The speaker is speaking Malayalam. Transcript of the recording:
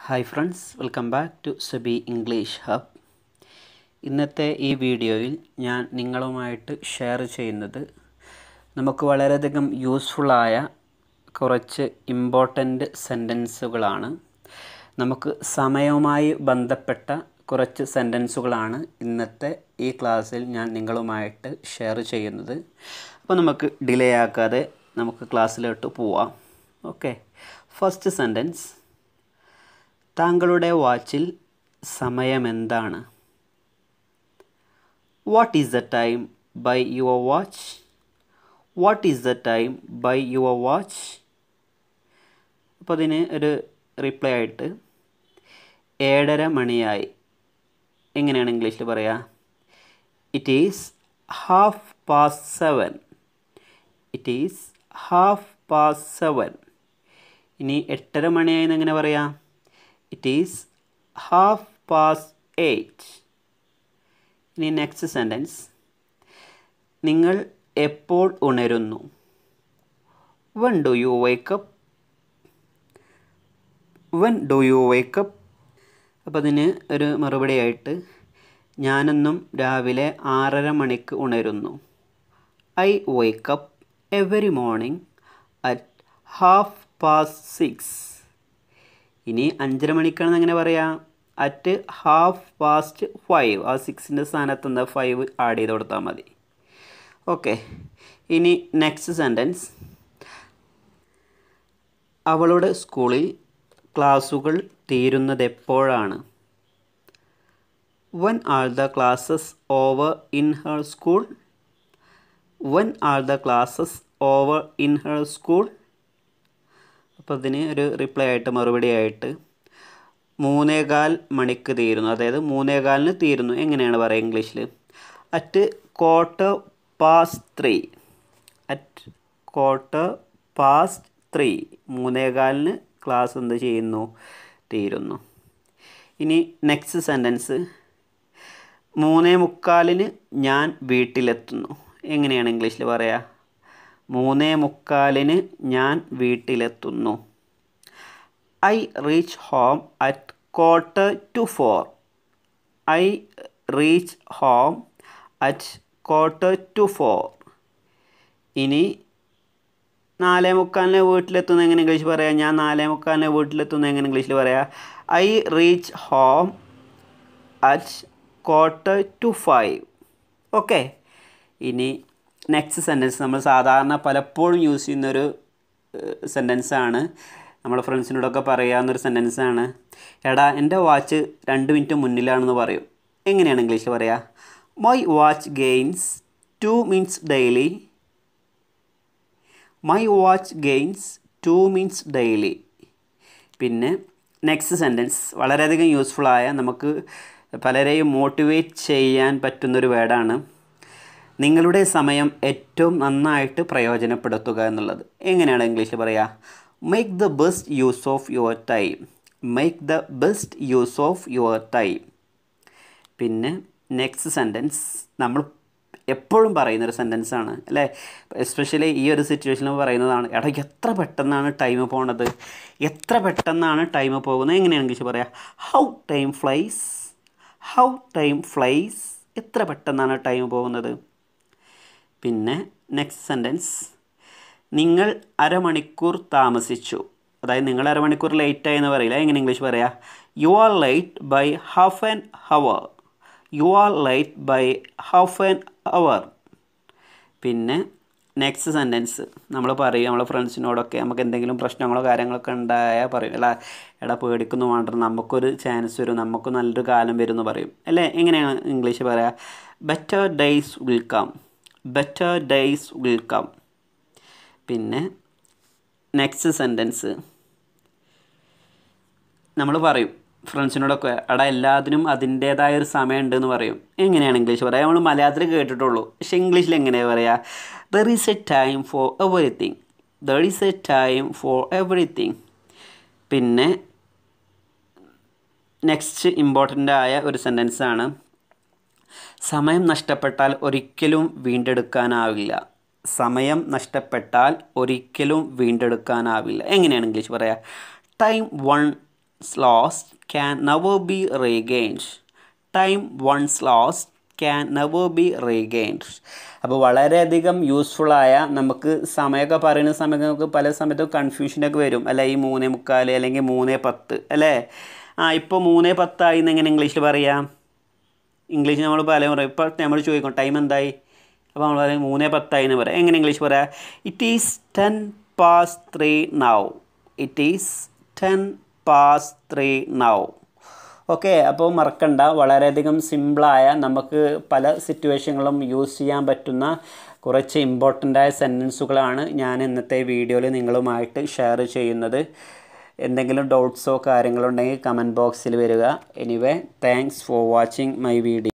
hi friends welcome back to Sabi English hub ഇന്നത്തെ ഈ വീഡിയോയിൽ ഞാൻ നിങ്ങളുമായിട്ട് ഷെയർ ചെയ്യുന്നത് നമുക്ക് വളരെയധികം യൂസ്ഫുള്ളായ കുറച്ച് ഇമ്പോർട്ടൻ്റ് സെൻറ്റൻസുകളാണ് നമുക്ക് സമയവുമായി ബന്ധപ്പെട്ട കുറച്ച് സെൻറ്റൻസുകളാണ് ഇന്നത്തെ ഈ ക്ലാസ്സിൽ ഞാൻ നിങ്ങളുമായിട്ട് ഷെയർ ചെയ്യുന്നത് അപ്പോൾ നമുക്ക് ഡിലേ ആക്കാതെ നമുക്ക് ക്ലാസ്സിലോട്ട് പോവാം ഓക്കെ ഫസ്റ്റ് സെൻറ്റൻസ് താങ്കളുടെ വാച്ചിൽ സമയമെന്താണ് what is the time by your watch what is the time by your watch അപ്പോൾ അതിന് ഒരു റിപ്ലൈ ആയിട്ട് ഏഴര മണിയായി എങ്ങനെയാണ് ഇംഗ്ലീഷിൽ പറയുക it is half past seven it is half past seven ഇനി എട്ടര മണിയായി എന്ന് എങ്ങനെ പറയാം it is half past eight ഇനി നെക്സ്റ്റ് സെൻറ്റൻസ് നിങ്ങൾ എപ്പോൾ ഉണരുന്നു when do you wake up when do you wake up അപ്പോൾ അതിന് ഒരു മറുപടി ആയിട്ട് ഞാനെന്നും രാവിലെ ആറര മണിക്ക് ഉണരുന്നു I wake up every morning at half past six ഇനി അഞ്ചര മണിക്കാണെന്ന് എങ്ങനെ പറയാം അറ്റ് ഹാഫ് പാസ്റ്റ് ഫൈവ് ആ സിക്സിൻ്റെ സ്ഥാനത്ത് എന്താ ഫൈവ് ആഡ് ചെയ്ത് കൊടുത്താൽ മതി ഓക്കെ ഇനി നെക്സ്റ്റ് സെൻറ്റൻസ് അവളുടെ സ്കൂളിൽ ക്ലാസ്സുകൾ തീരുന്നത് എപ്പോഴാണ് when are the classes over in her school when are the classes over in her school അപ്പോൾ ഇതിന് ഒരു റിപ്ലൈ ആയിട്ട് മറുപടി ആയിട്ട് മൂന്നേകാൽ മണിക്ക് തീരുന്നു അതായത് മൂന്നേകാലിന് തീരുന്നു എങ്ങനെയാണ് പറയുക ഇംഗ്ലീഷിൽ at quarter past three at quarter past three മൂന്നേകാലിന് ക്ലാസ് എന്ത് ചെയ്യുന്നു തീരുന്നു ഇനി നെക്സ്റ്റ് സെൻറ്റൻസ് മൂന്നേ മുക്കാലിന് ഞാൻ വീട്ടിലെത്തുന്നു എങ്ങനെയാണ് ഇംഗ്ലീഷിൽ പറയുക മൂന്നേ മുക്കാലിന് ഞാൻ വീട്ടിലെത്തുന്നു I reach home at quarter to four I reach home at quarter to four ഇനി നാലേ മുക്കാലിന് വീട്ടിലെത്തുന്ന എങ്ങനെ ഇംഗ്ലീഷ് പറയാം ഞാൻ നാലേ മുക്കാലിന് വീട്ടിലെത്തുന്ന എങ്ങനെ ഇംഗ്ലീഷിൽ പറയാം I reach home at quarter to five okay ഇനി നെക്സ്റ്റ് സെൻറ്റൻസ് നമ്മൾ സാധാരണ പലപ്പോഴും യൂസ് ചെയ്യുന്നൊരു സെൻറ്റൻസാണ് നമ്മുടെ ഫ്രണ്ട്സിനോടൊക്കെ പറയാവുന്നൊരു സെൻറ്റൻസാണ് എടാ എൻ്റെ വാച്ച് രണ്ട് മിനിറ്റ് മുന്നിലാണെന്ന് പറയും എങ്ങനെയാണ് ഇംഗ്ലീഷിൽ പറയുക my watch gains two minutes daily my watch gains two minutes daily പിന്നെ നെക്സ്റ്റ് സെൻറ്റൻസ് വളരെയധികം യൂസ്ഫുള്ളായ നമുക്ക് പലരെയും മോട്ടിവേറ്റ് ചെയ്യാൻ പറ്റുന്നൊരു വേർഡാണ് നിങ്ങളുടെ സമയം ഏറ്റവും നന്നായിട്ട് പ്രയോജനപ്പെടുത്തുക എന്നുള്ളത് എങ്ങനെയാണ് ഇംഗ്ലീഷിൽ പറയുക make the best use of your time make the best use of your time പിന്നെ നെക്സ്റ്റ് സെൻറ്റൻസ് നമ്മൾ എപ്പോഴും പറയുന്നൊരു സെൻറ്റൻസ് ആണ് അല്ലേ എസ്പെഷ്യലി ഈ ഒരു സിറ്റുവേഷനിൽ പറയുന്നതാണ് എടാ എത്ര പെട്ടെന്നാണ് ടൈം പോണത് എത്ര പെട്ടെന്നാണ് ടൈം പോകുന്നത് എങ്ങനെയാണ് ഇംഗ്ലീഷ് പറയുക how time flies how time flies എത്ര പെട്ടെന്നാണ് ടൈം പോകുന്നത് പിന്നെ നെക്സ്റ്റ് സെൻറ്റൻസ് നിങ്ങൾ അരമണിക്കൂർ താമസിച്ചു അതായത് നിങ്ങൾ അരമണിക്കൂർ ലേറ്റായി എന്ന് പറയില്ല എങ്ങനെ ഇംഗ്ലീഷ് പറയാം you are late by half an hour you are late by half an hour പിന്നെ നെക്സ്റ്റ് സെൻറ്റൻസ് നമ്മൾ പറയും നമ്മളെ ഫ്രണ്ട്സിനോടൊക്കെ നമുക്ക് എന്തെങ്കിലും പ്രശ്നങ്ങളോ കാര്യങ്ങളൊക്കെ ഉണ്ടായാൽ പറയും അല്ല എടാ പേടിക്കുന്നു വേണ്ട നമുക്കൊരു ചാൻസ് വരും നമുക്ക് നല്ലൊരു കാലം വരും എന്ന് പറയും അല്ലേ എങ്ങനെയാണ് ഇംഗ്ലീഷ് പറയുക better days will come better days will come പിന്നെ നെക്സ്റ്റ് സെൻറ്റൻസ് നമ്മൾ പറയും ഫ്രണ്ട്സിനോടൊക്കെ അവിടെ എല്ലാത്തിനും അതിൻ്റേതായ ഒരു സമയമുണ്ട് എന്ന് പറയും എങ്ങനെയാണ് ഇംഗ്ലീഷ് പറയുക നമ്മൾ മലയാളത്തിൽ കേട്ടിട്ടുള്ളൂ പക്ഷെ ഇംഗ്ലീഷിൽ എങ്ങനെയാണ് പറയുക there is a time for everything there is a time for everything പിന്നെ നെക്സ്റ്റ് ഇമ്പോർട്ടൻ്റ് ആയ ഒരു സെൻറ്റൻസ് ആണ് സമയം നഷ്ടപ്പെട്ടാൽ ഒരിക്കലും വീണ്ടെടുക്കാനാവില്ല സമയം നഷ്ടപ്പെട്ടാൽ ഒരിക്കലും വീണ്ടെടുക്കാനാവില്ല എങ്ങനെയാണ് ഇംഗ്ലീഷ് പറയുക time once lost can never be regained time once lost can never be regained അപ്പോൾ വളരെയധികം യൂസ്ഫുള്ളായ നമുക്ക് സമയമൊക്കെ പറയുന്ന സമയത്ത് നമുക്ക് പല സമയത്തും കൺഫ്യൂഷനൊക്കെ വരും അല്ലെ ഈ മൂന്നേ മുക്കാൽ അല്ലെങ്കിൽ മൂന്നേ പത്ത് അല്ലേ ആ ഇപ്പോൾ മൂന്നേ പത്തായി എന്ന് എങ്ങനെ ഇംഗ്ലീഷിൽ പറയാം ഇംഗ്ലീഷ് നമ്മൾ പല പറയും ഇപ്പോൾ നമ്മൾ ചോദിക്കും ടൈം എന്തായി അപ്പോൾ നമ്മൾ പറയും മൂന്നേ പത്തായി എന്ന് പറയാം എങ്ങനെ ഇംഗ്ലീഷ് പറയാം it is ten past three now it is ten past three now okay അപ്പോൾ മറക്കണ്ട വളരെയധികം സിമ്പിളായ നമുക്ക് പല സിറ്റുവേഷനുകളും യൂസ് ചെയ്യാൻ പറ്റുന്ന കുറച്ച് ഇമ്പോർട്ടൻ്റ് ആയ സെൻറ്റൻസുകളാണ് ഞാൻ ഇന്നത്തെ വീഡിയോയിൽ നിങ്ങളുമായിട്ട് ഷെയർ ചെയ്യുന്നത് എന്തെങ്കിലും ഡൗട്ട്സോ കാര്യങ്ങളോ ഉണ്ടെങ്കിൽ കമൻറ്റ് ബോക്സിൽ വരിക anyway thanks for watching my video